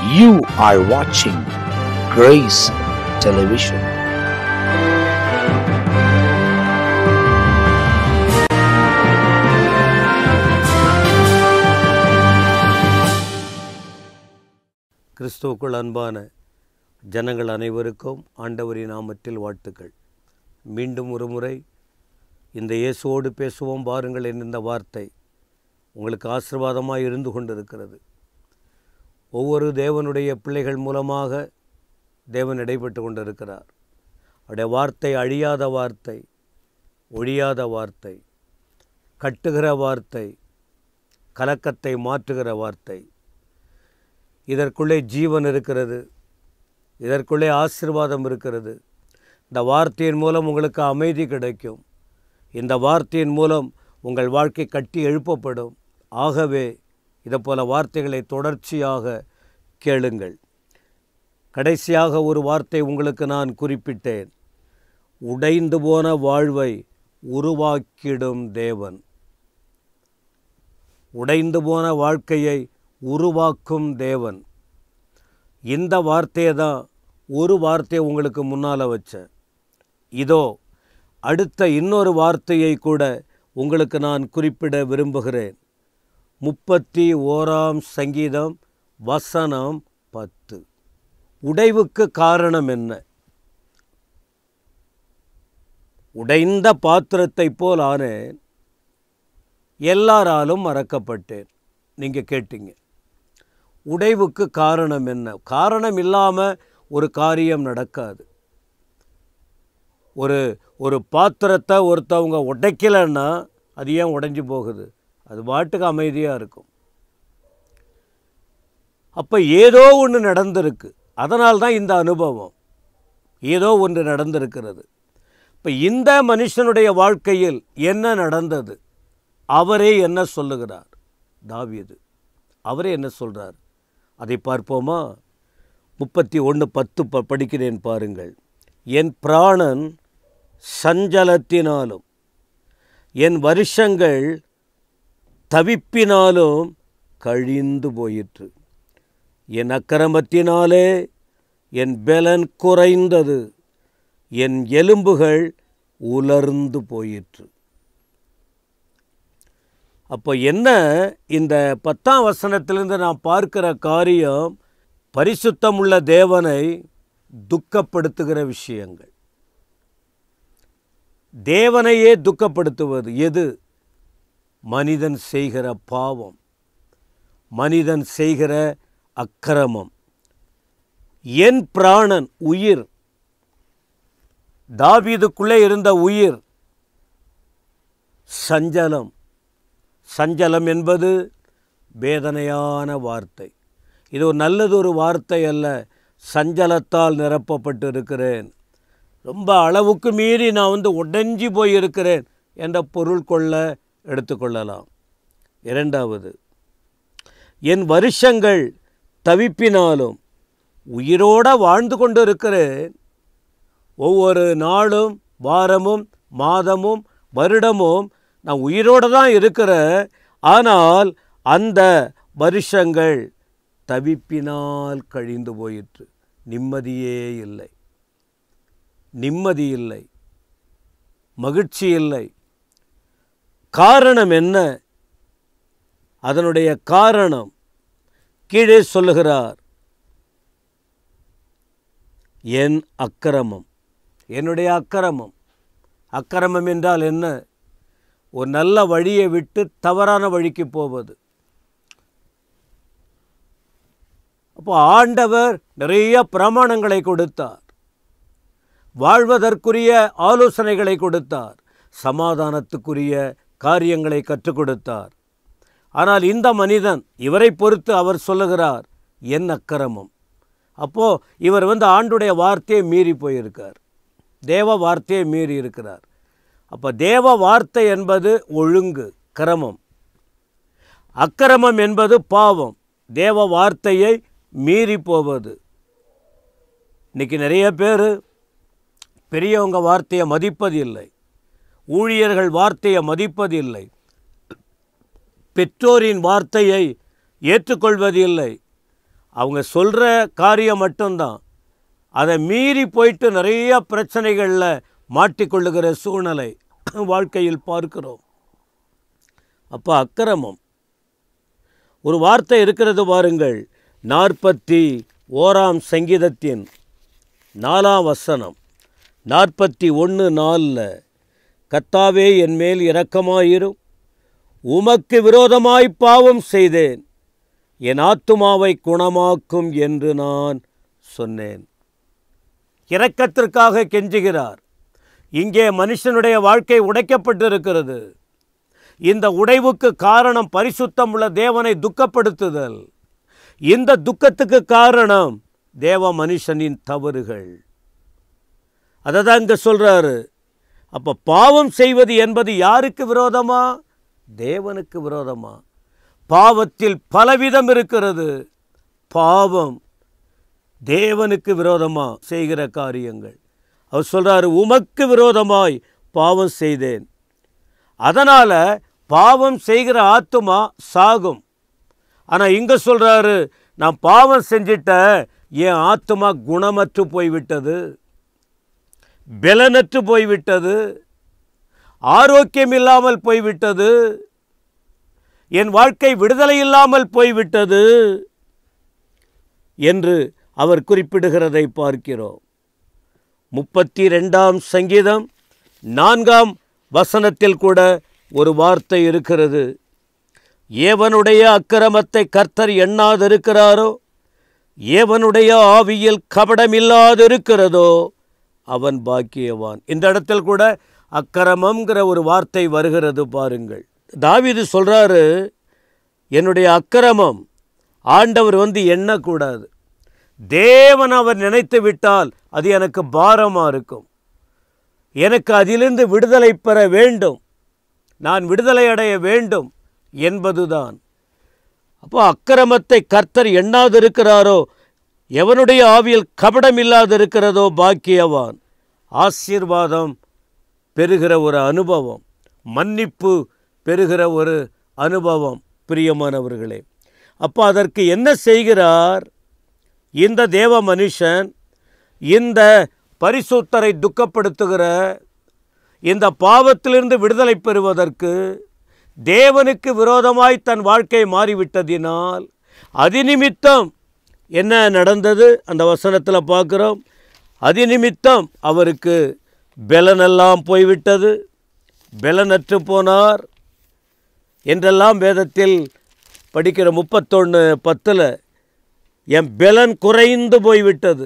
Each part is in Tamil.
You are watching Grace Television. கிறிஸ்துவுக்குள் அன்பான ஜனங்கள் அனைவருக்கும் ஆண்டவரின் நாமத்தில் வாழ்த்துக்கள் மீண்டும் ஒரு முறை இந்த இயேசுவோடு பேசுவோம் பாருங்கள் என்கின்ற வார்த்தை உங்களுக்கு ஆசீர்வாதமாக இருந்து கொண்டிருக்கிறது ஒவ்வொரு தேவனுடைய பிள்ளைகள் மூலமாக தேவன் இடைப்பட்டு கொண்டிருக்கிறார் அவருடைய வார்த்தை அழியாத வார்த்தை ஒழியாத வார்த்தை கட்டுகிற வார்த்தை கலக்கத்தை மாற்றுகிற வார்த்தை இதற்குள்ளே ஜீவன் இருக்கிறது இதற்குள்ளே ஆசீர்வாதம் இருக்கிறது இந்த வார்த்தையின் மூலம் உங்களுக்கு அமைதி கிடைக்கும் இந்த வார்த்தையின் மூலம் உங்கள் வாழ்க்கை கட்டி எழுப்பப்படும் ஆகவே இதை போல வார்த்தைகளை தொடர்ச்சியாக கேளுங்கள் கடைசியாக ஒரு வார்த்தை உங்களுக்கு நான் குறிப்பிட்டேன் உடைந்து போன வாழ்வை உருவாக்கிடும் தேவன் உடைந்து போன வாழ்க்கையை உருவாக்கும் தேவன் இந்த வார்த்தையை தான் ஒரு வார்த்தையை உங்களுக்கு முன்னால் வச்சேன் இதோ அடுத்த இன்னொரு வார்த்தையை கூட உங்களுக்கு நான் குறிப்பிட விரும்புகிறேன் முப்பத்தி ஓராம் சங்கீதம் வசனம் பத்து உடைவுக்கு காரணம் என்ன உடைந்த பாத்திரத்தைப் போல் ஆனேன் எல்லாராலும் மறக்கப்பட்டேன் நீங்கள் கேட்டீங்க உடைவுக்கு காரணம் என்ன காரணம் இல்லாமல் ஒரு காரியம் நடக்காது ஒரு ஒரு பாத்திரத்தை ஒருத்தவங்க உடைக்கலைன்னா அது ஏன் உடைஞ்சு போகுது அது பாட்டுக்கு அமைதியாக இருக்கும் அப்போ ஏதோ ஒன்று நடந்திருக்கு அதனால் தான் இந்த அனுபவம் ஏதோ ஒன்று நடந்திருக்கிறது இப்போ இந்த மனுஷனுடைய வாழ்க்கையில் என்ன நடந்தது அவரே என்ன சொல்லுகிறார் தாவீது அவரே என்ன சொல்கிறார் அதை பார்ப்போமா முப்பத்தி ஒன்று பத்து ப படிக்கிறேன் பாருங்கள் என் பிராணன் சஞ்சலத்தினாலும் என் வருஷங்கள் தவிப்பினாலும் கழிந்து போயிற்று என் அக்கிரமத்தினாலே என் பெலன் குறைந்தது என் எலும்புகள் உலர்ந்து போயிற்று அப்போ என்ன இந்த பத்தாம் வசனத்திலிருந்து நான் பார்க்கிற காரியம் பரிசுத்தமுள்ள தேவனை துக்கப்படுத்துகிற விஷயங்கள் தேவனையே துக்கப்படுத்துவது எது மனிதன் செய்கிற பாவம் மனிதன் செய்கிற அக்கிரமம் என் பிராணன் உயிர் தாவீதுக்குள்ளே இருந்த உயிர் சஞ்சலம் சஞ்சலம் என்பது வேதனையான வார்த்தை இது ஒரு நல்லது ஒரு வார்த்தை அல்ல சஞ்சலத்தால் நிரப்பப்பட்டு இருக்கிறேன் ரொம்ப அளவுக்கு மீறி நான் வந்து உடைஞ்சி போய் இருக்கிறேன் என்ற பொருள் கொள்ள எடுத்துக்கொள்ளலாம் இரண்டாவது என் வருஷங்கள் தவிப்பினாலும் உயிரோட வாழ்ந்து கொண்டு இருக்கிறேன் ஒவ்வொரு நாளும் வாரமும் மாதமும் வருடமும் நான் உயிரோடு தான் இருக்கிறேன் ஆனால் அந்த வருஷங்கள் தவிப்பினால் கழிந்து போயிற்று நிம்மதியே இல்லை நிம்மதி இல்லை மகிழ்ச்சி இல்லை காரணம் என்ன அதனுடைய காரணம் கீழே சொல்லுகிறார் என் அக்கிரமம் என்னுடைய அக்கிரமம் அக்கிரமம் என்றால் என்ன ஒரு நல்ல வழியை விட்டு தவறான வழிக்கு போவது அப்போ ஆண்டவர் நிறைய பிரமாணங்களை கொடுத்தார் வாழ்வதற்குரிய ஆலோசனைகளை கொடுத்தார் சமாதானத்துக்குரிய காரியங்களை கற்றுக் கொடுத்தார் ஆனால் இந்த மனிதன் இவரை பொறுத்து அவர் சொல்லுகிறார் என் அக்கிரமம் அப்போது இவர் வந்து ஆண்டுடைய வார்த்தையை மீறி போயிருக்கார் தேவ வார்த்தையை மீறி இருக்கிறார் அப்போ தேவ வார்த்தை என்பது ஒழுங்கு கிரமம் அக்கிரமம் என்பது பாவம் தேவ வார்த்தையை மீறி போவது இன்றைக்கி நிறைய பேர் பெரியவங்க வார்த்தையை மதிப்பதில்லை ஊழியர்கள் வார்த்தையை மதிப்பதில்லை பெற்றோரின் வார்த்தையை ஏற்றுக்கொள்வதில்லை அவங்க சொல்கிற காரியம் மட்டும்தான் அதை மீறி போயிட்டு நிறைய பிரச்சனைகளில் மாட்டிக்கொள்ளுகிற சூழ்நிலை வாழ்க்கையில் பார்க்கிறோம் அப்போ அக்கிரமம் ஒரு வார்த்தை இருக்கிறது பாருங்கள் நாற்பத்தி ஓராம் சங்கீதத்தின் நாலாம் வசனம் நாற்பத்தி ஒன்று நாலில் கத்தாவே என் மேல் இரக்கமாயிரும் உமக்கு விரோதமாய் பாவம் செய்தேன் என் ஆத்துமாவை குணமாக்கும் என்று நான் சொன்னேன் இரக்கத்திற்காக கெஞ்சுகிறார் இங்கே மனுஷனுடைய வாழ்க்கை உடைக்கப்பட்டிருக்கிறது இந்த உடைவுக்கு காரணம் பரிசுத்தம் உள்ள தேவனை துக்கப்படுத்துதல் இந்த துக்கத்துக்கு காரணம் தேவ மனுஷனின் தவறுகள் அதை தான் இங்கே சொல்கிறாரு அப்போ பாவம் செய்வது என்பது யாருக்கு விரோதமா தேவனுக்கு விரோதமா பாவத்தில் பலவிதம் இருக்கிறது பாவம் தேவனுக்கு விரோதமா செய்கிற காரியங்கள் அவர் சொல்றாரு உமக்கு விரோதமாய் பாவம் செய்தேன் அதனால பாவம் செய்கிற ஆத்துமா சாகும் ஆனால் இங்கே சொல்றாரு நான் பாவம் செஞ்சிட்டேன் என் ஆத்துமா குணமற்று போய்விட்டது பலனற்று போய்விட்டது ஆரோக்கியம் இல்லாமல் போய்விட்டது என் வாழ்க்கை விடுதலை இல்லாமல் போய்விட்டது என்று அவர் குறிப்பிடுகிறதை பார்க்கிறோம் முப்பத்தி ரெண்டாம் சங்கீதம் நான்காம் வசனத்தில் கூட ஒரு வார்த்தை இருக்கிறது ஏவனுடைய அக்கிரமத்தை கர்த்தர் எண்ணாதிருக்கிறாரோ ஏவனுடைய ஆவியில் கபடமில்லாதிருக்கிறதோ அவன் பாக்கியவான் இந்த இடத்தில் கூட அக்கிரமம்ங்கிற ஒரு வார்த்தை வருகிறது பாருங்கள் தாவீது சொல்றாரு என்னுடைய அக்கிரமம் ஆண்டவர் வந்து எண்ணக்கூடாது தேவன் அவர் நினைத்து விட்டால் அது எனக்கு பாரமாக இருக்கும் எனக்கு அதிலிருந்து விடுதலை பெற வேண்டும் நான் விடுதலை அடைய வேண்டும் என்பதுதான் அப்போ அக்கிரமத்தை கர்த்தர் எண்ணாதிருக்கிறாரோ எவனுடைய ஆவியில் கபடம் இல்லாதிருக்கிறதோ பாக்கியவான் ஆசீர்வாதம் பெறுகிற ஒரு அனுபவம் மன்னிப்பு பெறுகிற ஒரு அனுபவம் பிரியமானவர்களே அப்போ அதற்கு என்ன செய்கிறார் இந்த தேவ மனுஷன் இந்த பரிசுத்தரை துக்கப்படுத்துகிற இந்த பாவத்திலிருந்து விடுதலை பெறுவதற்கு தேவனுக்கு விரோதமாய் தன் வாழ்க்கை மாறிவிட்டதினால் அதிநிமித்தம் என்ன நடந்தது அந்த வசனத்தில் பார்க்குறோம் அதிநிமித்தம் அவருக்கு பெலனெல்லாம் போய்விட்டது பெலனற்று போனார் என்றெல்லாம் வேதத்தில் படிக்கிற முப்பத்தொன்று பத்தில் என் பெலன் குறைந்து போய்விட்டது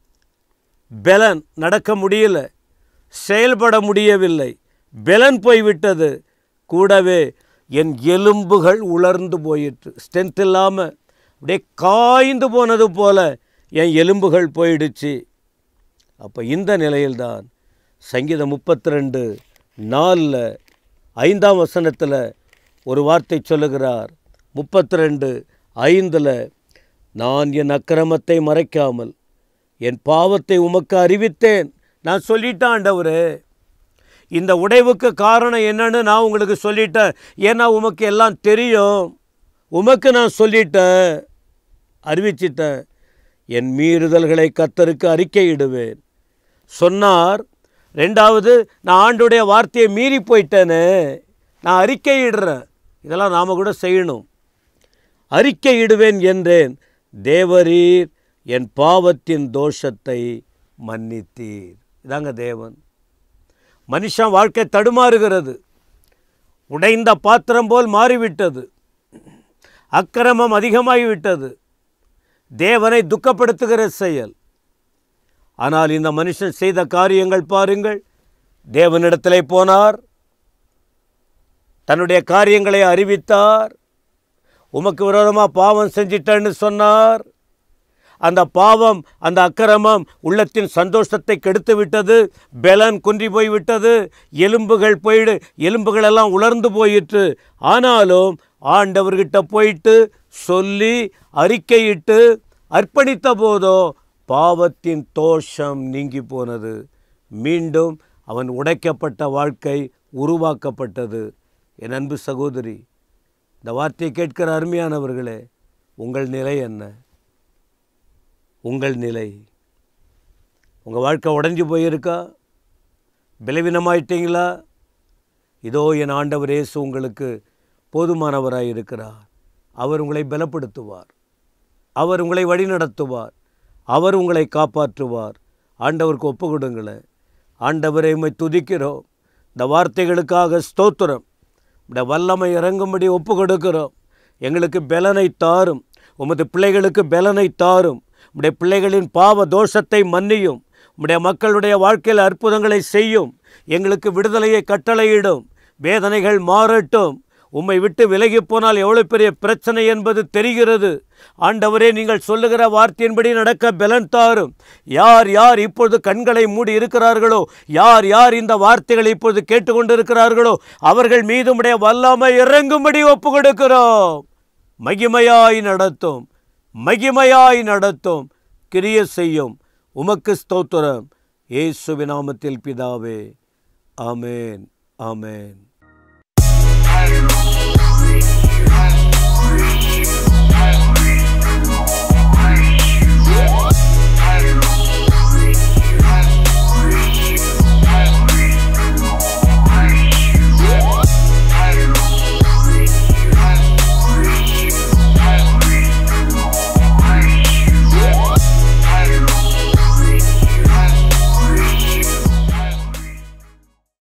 பெலன் நடக்க முடியல செயல்பட முடியவில்லை பெலன் போய்விட்டது கூடவே என் எலும்புகள் உலர்ந்து போயிற்று ஸ்ட்ரென்த் இல்லாமல் அப்படியே காய்ந்து போனது போல என் எலும்புகள் போயிடுச்சு அப்போ இந்த நிலையில்தான் சங்கீதம் முப்பத்தி ரெண்டு நாலில் ஐந்தாம் வசனத்தில் ஒரு வார்த்தை சொல்லுகிறார் முப்பத்தி ரெண்டு ஐந்தில் நான் என் அக்கிரமத்தை மறைக்காமல் என் பாவத்தை உமக்கு அறிவித்தேன் நான் சொல்லிட்டேன் ஆண்டவரே இந்த உடைவுக்கு காரணம் என்னன்னு நான் உங்களுக்கு சொல்லிட்டேன் ஏன்னா உமக்கு எல்லாம் தெரியும் உமக்கு நான் சொல்லிட்டேன் அறிவிச்சிட்டேன் என் மீறுதல்களை கத்தருக்கு அறிக்கையிடுவேன் சொன்னார் ரெண்டாவது நான் ஆண்டுடைய வார்த்தையை மீறி போயிட்டேனே நான் அறிக்கையிடுறேன் இதெல்லாம் நாம் கூட செய்யணும் அறிக்கையிடுவேன் என்றேன் தேவரீர் என் பாவத்தின் தோஷத்தை மன்னித்தீர் இதாங்க தேவன் மனுஷன் வாழ்க்கை தடுமாறுகிறது உடைந்த பாத்திரம் போல் மாறிவிட்டது அக்கிரமம் அதிகமாகிவிட்டது தேவனை துக்கப்படுத்துகிற செயல் ஆனால் இந்த மனுஷன் செய்த காரியங்கள் பாருங்கள் தேவனிடத்திலே போனார் தன்னுடைய காரியங்களை அறிவித்தார் உமக்கு விரோதமாக பாவம் செஞ்சிட்டேன்னு சொன்னார் அந்த பாவம் அந்த அக்கிரமம் உள்ளத்தின் சந்தோஷத்தை கெடுத்து விட்டது பெலன் குன்றி போய்விட்டது எலும்புகள் போயிடு எலும்புகள் எல்லாம் உலர்ந்து போயிற்று ஆனாலும் ஆண்டவர்கிட்ட போயிட்டு சொல்லி அறிக்கையிட்டு அர்ப்பணித்த போதோ பாவத்தின் தோஷம் நீங்கி போனது மீண்டும் அவன் உடைக்கப்பட்ட வாழ்க்கை உருவாக்கப்பட்டது என் அன்பு சகோதரி இந்த வார்த்தையை கேட்கிற அருமையானவர்களே உங்கள் நிலை என்ன உங்கள் நிலை உங்கள் வாழ்க்கை உடைஞ்சு போயிருக்கா பலவீனமாயிட்டீங்களா இதோ என் ஆண்டவர் இயேசு உங்களுக்கு போதுமானவராய் இருக்கிறார் அவர் உங்களை பலப்படுத்துவார் அவர் உங்களை வழிநடத்துவார் அவர் உங்களை காப்பாற்றுவார் ஆண்டவருக்கு ஒப்பு கொடுங்களேன் ஆண்டவரை உம்மை துதிக்கிறோம் இந்த வார்த்தைகளுக்காக ஸ்தோத்திரம் இந்த வல்லமை இறங்கும்படி ஒப்பு கொடுக்கிறோம் எங்களுக்கு பலனை தாரும் உமது பிள்ளைகளுக்கு பலனை தாரும் உம்முடைய பிள்ளைகளின் பாவ தோஷத்தை மன்னியும் உம்முடைய மக்களுடைய வாழ்க்கையில் அற்புதங்களை செய்யும் எங்களுக்கு விடுதலையை கட்டளையிடும் வேதனைகள் மாறட்டும் உம்மை விட்டு விலகி போனால் எவ்வளோ பெரிய பிரச்சனை என்பது தெரிகிறது ஆண்டவரே நீங்கள் சொல்லுகிற வார்த்தையின்படி நடக்க பலன் தாரும் யார் யார் இப்பொழுது கண்களை மூடி இருக்கிறார்களோ யார் யார் இந்த வார்த்தைகளை இப்பொழுது கேட்டுக்கொண்டிருக்கிறார்களோ அவர்கள் மீது உடைய வல்லாமை இறங்கும்படி ஒப்பு கொடுக்கிறோம் மகிமையாய் நடத்தும் மகிமையாய் நடத்தும் கிரிய செய்யும் உமக்கு ஸ்தோத்திரம் இயேசுவின் நாமத்தில் பிதாவே ஆமேன் ஆமேன்